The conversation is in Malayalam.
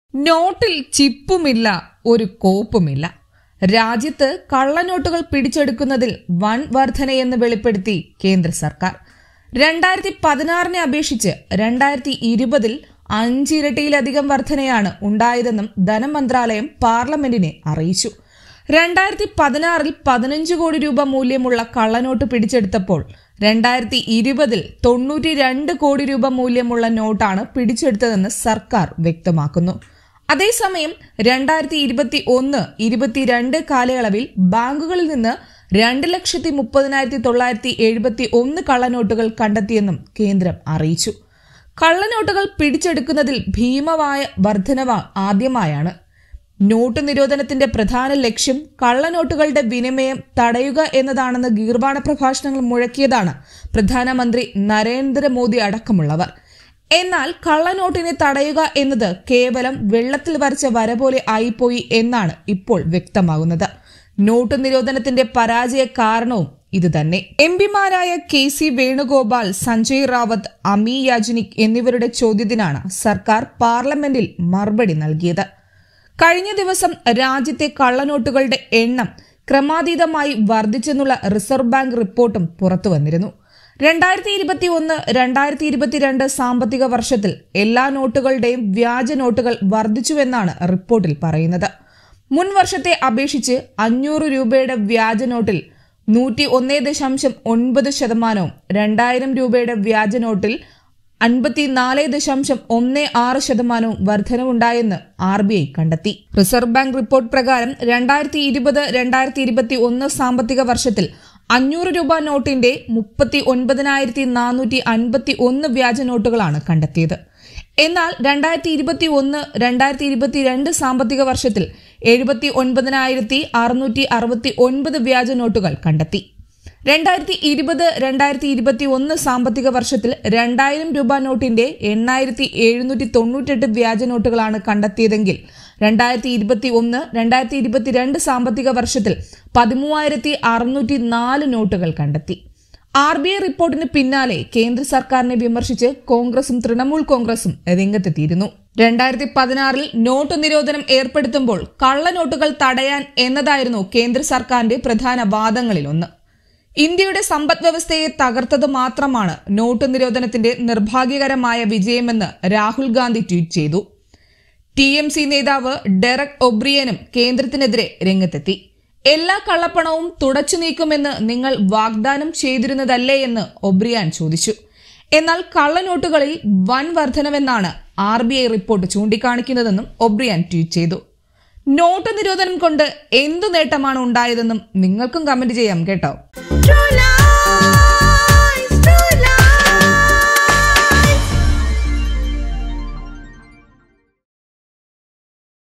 നോട്ടിൽ ചിപ്പുമില്ല ഒരു കോപ്പുമില്ല രാജ്യത്ത് കള്ളനോട്ടുകൾ പിടിച്ചെടുക്കുന്നതിൽ വൻ വർധനയെന്ന് വെളിപ്പെടുത്തി കേന്ദ്ര സർക്കാർ രണ്ടായിരത്തി പതിനാറിനെ അപേക്ഷിച്ച് രണ്ടായിരത്തി ഇരുപതിൽ അഞ്ചിരട്ടിയിലധികം വർധനയാണ് ഉണ്ടായതെന്നും ധനമന്ത്രാലയം പാർലമെന്റിനെ അറിയിച്ചു രണ്ടായിരത്തി പതിനാറിൽ പതിനഞ്ച് കോടി രൂപ മൂല്യമുള്ള കള്ളനോട്ട് പിടിച്ചെടുത്തപ്പോൾ രണ്ടായിരത്തി ഇരുപതിൽ തൊണ്ണൂറ്റി രണ്ട് കോടി രൂപ മൂല്യമുള്ള നോട്ടാണ് പിടിച്ചെടുത്തതെന്ന് സർക്കാർ വ്യക്തമാക്കുന്നു അതേസമയം രണ്ടായിരത്തി ഇരുപത്തി ഒന്ന് ഇരുപത്തിരണ്ട് കാലയളവിൽ ബാങ്കുകളിൽ നിന്ന് രണ്ട് ലക്ഷത്തി മുപ്പതിനായിരത്തി തൊള്ളായിരത്തി എഴുപത്തി ഒന്ന് കള്ളനോട്ടുകൾ കണ്ടെത്തിയെന്നും കേന്ദ്രം അറിയിച്ചു കള്ളനോട്ടുകൾ പിടിച്ചെടുക്കുന്നതിൽ ഭീമമായ വർധനവ ആദ്യമായാണ് നോട്ട് നിരോധനത്തിന്റെ പ്രധാന ലക്ഷ്യം കള്ളനോട്ടുകളുടെ വിനിമയം തടയുക എന്നതാണെന്ന് ഗീർവാണ പ്രഭാഷണങ്ങൾ മുഴക്കിയതാണ് പ്രധാനമന്ത്രി നരേന്ദ്രമോദി അടക്കമുള്ളവർ എന്നാൽ കള്ളനോട്ടിനെ തടയുക എന്നത് കേവലം വെള്ളത്തിൽ വരച്ച വര പോലെ ആയിപ്പോയി എന്നാണ് ഇപ്പോൾ വ്യക്തമാകുന്നത് നോട്ട് നിരോധനത്തിന്റെ പരാജയ കാരണവും ഇതുതന്നെ എം പിമാരായ കെ സി വേണുഗോപാൽ സഞ്ജയ് റാവത്ത് അമി യാജ്നിക് എന്നിവരുടെ ചോദ്യത്തിനാണ് സർക്കാർ പാർലമെന്റിൽ മറുപടി നൽകിയത് കഴിഞ്ഞ ദിവസം രാജ്യത്തെ കള്ളനോട്ടുകളുടെ എണ്ണം ക്രമാതീതമായി വർദ്ധിച്ചെന്നുള്ള റിസർവ് ബാങ്ക് റിപ്പോർട്ടും പുറത്തുവന്നിരുന്നു രണ്ടായിരത്തി ഇരുപത്തി ഒന്ന് രണ്ടായിരത്തി ഇരുപത്തിരണ്ട് സാമ്പത്തിക വർഷത്തിൽ എല്ലാ നോട്ടുകളുടെയും വ്യാജ നോട്ടുകൾ വർദ്ധിച്ചുവെന്നാണ് റിപ്പോർട്ടിൽ പറയുന്നത് മുൻ വർഷത്തെ അപേക്ഷിച്ച് അഞ്ഞൂറ് രൂപയുടെ വ്യാജ നോട്ടിൽ നൂറ്റി ഒന്നേ ദശാംശം ഒൻപത് ശതമാനവും രണ്ടായിരം രൂപയുടെ വ്യാജ നോട്ടിൽ അൻപത്തിനാല് ദശാംശം ഒന്ന് ആറ് ശതമാനവും വർധനവുണ്ടായെന്ന് ആർ ബി ഐ കണ്ടെത്തി റിസർവ് ബാങ്ക് റിപ്പോർട്ട് പ്രകാരം രണ്ടായിരത്തി ഇരുപത് രണ്ടായിരത്തി ഇരുപത്തി ഒന്ന് സാമ്പത്തിക വർഷത്തിൽ അഞ്ഞൂറ് രൂപ നോട്ടിന്റെ മുപ്പത്തി ഒൻപതിനായിരത്തി നാനൂറ്റി അൻപത്തി ഒന്ന് വ്യാജ നോട്ടുകളാണ് കണ്ടെത്തിയത് എന്നാൽ രണ്ടായിരത്തി ഇരുപത്തി ഒന്ന് രണ്ടായിരത്തി ഇരുപത്തിരണ്ട് സാമ്പത്തിക വർഷത്തിൽ എഴുപത്തി ഒൻപതിനായിരത്തി അറുന്നൂറ്റി അറുപത്തി ഒൻപത് വ്യാജ നോട്ടുകൾ കണ്ടെത്തി രണ്ടായിരത്തി ഇരുപത് രണ്ടായിരത്തി ഇരുപത്തി ഒന്ന് സാമ്പത്തിക വർഷത്തിൽ രണ്ടായിരം രൂപ നോട്ടിന്റെ എണ്ണായിരത്തി എഴുന്നൂറ്റി തൊണ്ണൂറ്റെട്ട് വ്യാജ നോട്ടുകളാണ് കണ്ടെത്തിയതെങ്കിൽ രണ്ടായിരത്തി ഇരുപത്തി ഒന്ന് രണ്ടായിരത്തി ഇരുപത്തിരണ്ട് സാമ്പത്തിക വർഷത്തിൽ പതിമൂവായിരത്തി അറുന്നൂറ്റി നാല് നോട്ടുകൾ കണ്ടെത്തി ആർ ബി ഐ റിപ്പോർട്ടിന് പിന്നാലെ കേന്ദ്ര സർക്കാരിനെ വിമർശിച്ച് കോൺഗ്രസും തൃണമൂൽ കോൺഗ്രസും രംഗത്തെത്തിയിരുന്നു രണ്ടായിരത്തി പതിനാറിൽ നോട്ട് നിരോധനം ഏർപ്പെടുത്തുമ്പോൾ കള്ളനോട്ടുകൾ തടയാൻ എന്നതായിരുന്നു കേന്ദ്ര സർക്കാരിന്റെ പ്രധാന വാദങ്ങളിലൊന്ന് ഇന്ത്യയുടെ സമ്പദ് വ്യവസ്ഥയെ തകർത്തത് മാത്രമാണ് നോട്ട് നിരോധനത്തിന്റെ നിർഭാഗ്യകരമായ വിജയമെന്ന് രാഹുൽ ഗാന്ധി ട്വീറ്റ് ചെയ്തു ടി എം സി നേതാവ് ഡെറക് ഒബ്രിയനും കേന്ദ്രത്തിനെതിരെ രംഗത്തെത്തി എല്ലാ കള്ളപ്പണവും തുടച്ചു നീക്കുമെന്ന് നിങ്ങൾ വാഗ്ദാനം ചെയ്തിരുന്നതല്ലേ എന്ന് ഒബ്രിയാൻ ചോദിച്ചു എന്നാൽ കള്ളനോട്ടുകളിൽ വൻ വർധനവെന്നാണ് ആർ ബി ഐ റിപ്പോർട്ട് ചൂണ്ടിക്കാണിക്കുന്നതെന്നും ഒബ്രിയാൻ ട്വീറ്റ് ചെയ്തു നോട്ട് നിരോധനം കൊണ്ട് എന്തു നേട്ടമാണ് ഉണ്ടായതെന്നും നിങ്ങൾക്കും കമന്റ് ചെയ്യാം കേട്ടോ True love.